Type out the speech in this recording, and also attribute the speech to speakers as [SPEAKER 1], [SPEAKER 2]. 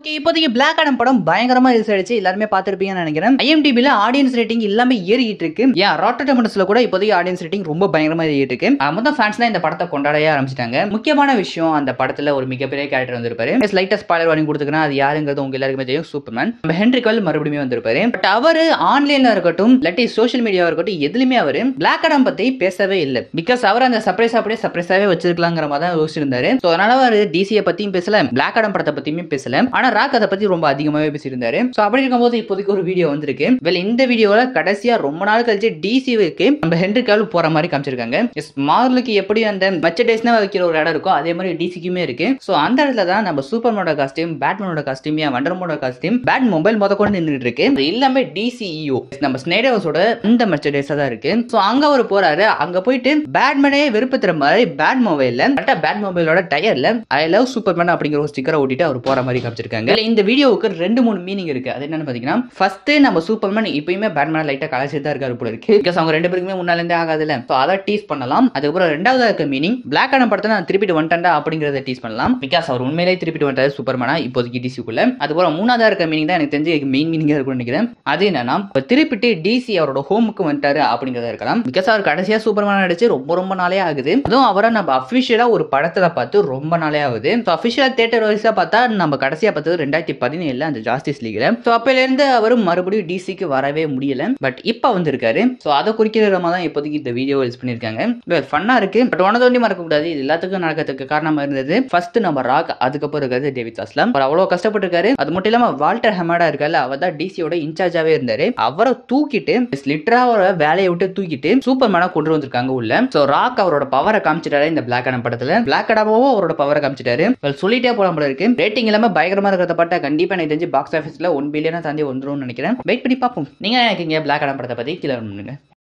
[SPEAKER 1] Okay, இப்போதைக்கு black Adam படம் பயங்கரமா ரிலீஸ் ஆயிடுச்சு எல்லாருமே பார்த்திருப்பீங்கன்னு நினைக்கிறேன் ஐஎம்டிபில ஆடியன்ஸ் ரேட்டிங் எல்லாமே ஏறிட்டு இருக்கு ஏன் ராட்டர் டெமன்ஸ்ல கூட இப்போதைக்கு ஆடியன்ஸ் ரேட்டிங் ரொம்ப பயங்கரமா ஏறிட்டு இருக்கு ஆஹ் மொத்தம் ஃபேன்ஸ்லாம் இந்த படத்தை கொண்டாடவே ஆரம்பிச்சிட்டாங்க முக்கியமான விஷயம் அந்த படத்துல ஒரு மிகப்பெரிய கேரக்டர் வந்திருப்பாரு லைட்டஸ்ட் ஸ்பாய்லர் வாங்கி கொடுத்துக்கிறேன் அது யாருங்கிறது உங்க எல்லாருக்குமே தெரியும் சூப்பர்மேன் நம்ம ஹென்ரி கல் மறுபடியும் வந்திருப்பாரு பட் அவர் ஆன்லைன்ல இருக்கட்டும் இல்லாட்டி சோஷியல் மீடியாவா இருக்கட்டும் எதுலயுமே அவர் பிளாக் ஆடம் பத்தி பேசவே இல்லை பிகாஸ் அவர் அந்த சர்ப்ரைஸ் அப்படியே சர்ப்ரைஸாவே வச்சிருக்கலாங்கிற மாதிரி தான் யோசிச்சிருந்தாரு ஸோ அதனால அவர் டிசியை பத்தியும் பேசல பிளாக் ஆடம் படத்தை பத்தியுமே பேசல ஆனா ராக் அதை பத்தி ரொம்ப அதிகமாவே பேசியிருந்தாரு ஸோ அப்படி இருக்கும்போது இப்போதைக்கு ஒரு வீடியோ வந்திருக்கு வெல் இந்த வீடியோல கடைசியா ரொம்ப நாள் கழிச்சு டிசிவுக்கு நம்ம ஹென்ரி கால் போற மாதிரி காமிச்சிருக்காங்க எஸ் மார்லுக்கு எப்படி அந்த மெச்சடைஸ்னா வைக்கிற ஒரு இடம் இருக்கோ அதே மாதிரி டிசிக்குமே இருக்கு ஸோ அந்த இடத்துல தான் நம்ம சூப்பர்மேனோட காஸ்டியூம் பேட்மேனோட காஸ்டியூம் வண்டர்மோட காஸ்டியூம் பேட் மொபைல் முத கொண்டு நின்றுட்டு இருக்கு இது எல்லாமே டிசிஇஓ நம்ம ஸ்னேடர்ஸோட இந்த மெச்சடைஸா தான் இருக்கு ஸோ அங்க அவர் போறாரு அங்க போயிட்டு பேட்மேனே வெறுப்புத்துற மாதிரி பேட் மொபைல்ல கரெக்டா பேட் மொபைலோட டயர்ல ஐ லவ் சூப்பர்மேன் அப்படிங்கிற ஒரு ஸ்டிக்கரை ஓட்டிட்டு அவர் போற மாதிரி காமிச்சிருக்காங்க இதுல இந்த வீடியோவுக்கு ரெண்டு மூணு மீனிங் இருக்கு அது என்னன்னு பாத்தீங்கன்னா ஃபர்ஸ்ட் நம்ம சூப்பர்மேன் இப்பயுமே பேட்மேன் லைட்டா கலாச்சிட்டு தான் இருக்காரு போல இருக்கு பிகாஸ் அவங்க ரெண்டு பேருக்குமே முன்னால இருந்தே ஆகாதுல்ல ஸோ அதை டீஸ் பண்ணலாம் அதுக்கப்புறம் ரெண்டாவது இருக்க மீனிங் பிளாக் ஆன படத்தை நான் திருப்பிட்டு வந்துட்டேன்டா அப்படிங்கறத டீஸ் பண்ணலாம் பிகாஸ் அவர் உண்மையிலேயே திருப்பிட்டு வந்துட்டாரு சூப்பர்மேனா இப்போதைக்கு டிசிக்குள்ள அதுக்கப்புறம் மூணாவதா இருக்க மீனிங் தான் எனக்கு தெரிஞ்சு மெயின் மீனிங்கா இருக்கும்னு நினைக்கிறேன் அது என்னன்னா இப்ப திருப்பிட்டு டிசி அவரோட ஹோமுக்கு வந்துட்டாரு அப்படிங்கறத இருக்கலாம் பிகாஸ் அவர் கடைசியா சூப்பர்மேன் நடிச்சு ரொம்ப ரொம்ப நாளே ஆகுது அதுவும் அவரை நம்ம அஃபிஷியலா ஒரு படத்துல பார்த்து ரொம்ப நாளே ஆகுது ஸோ அஃபிஷியலா தேட்டர் வைஸா பார்த்தா நம்ம கடைசியா பார்த்தது ரெண்டாயிரத்தி பதினேழுல அந்த ஜாஸ்டிஸ் லீக்ல ஸோ அப்பையில இருந்து அவர் மறுபடியும் டிசிக்கு வரவே முடியல பட் இப்போ வந்திருக்காரு ஸோ அதை குறிக்கிற விதமா தான் இப்போதைக்கு இந்த வீடியோ ரிலீஸ் பண்ணியிருக்காங்க ஃபன்னா இருக்கு பட் ஒன்னது ஒன்றி மறக்க கூடாது இது எல்லாத்துக்கும் நடக்கிறதுக்கு காரணமா இருந்தது ஃபர்ஸ்ட் நம்ம ராக் அதுக்கப்புறம் இருக்கிறது டேவிட் அஸ்லாம் அவர் அவ்வளோ கஷ்டப்பட்டிருக்காரு அது மட்டும் இல்லாம வால்டர் ஹெமாடா இருக்காரு அவர் தான் டிசியோட இன்சார்ஜாவே இருந்தாரு அவரை தூக்கிட்டு லிட்டரா அவரோட வேலையை விட்டு தூக்கிட்டு சூப்பர் மேனா கொண்டு வந்திருக்காங்க உள்ள ஸோ ராக் அவரோட பவரை காமிச்சிட்டாரு இந்த பிளாக் அடம் படத்துல பிளாக் அடாமாவும் அவரோட பவரை காமிச்சிட்டாரு Well, சொல்லிட்டே போலாம் போல இருக்கு ரேட்டிங் எல்லாமே பயங்கரமா இருக்கிறத பட்டா கண்டிப்பா எனக்கு தெரிஞ்சு பாக்ஸ் ஆஃபீஸ்ல ஒன் பில்லியனா தாண்டி வந்துரும்னு நினைக்கிறேன் வெயிட் பண்ணி பார்ப்போம் நீங்க என்ன நினைக்கிறீங்க பிளாக் அடம் படத்தை பத்தி கீழே பண்ணுங்க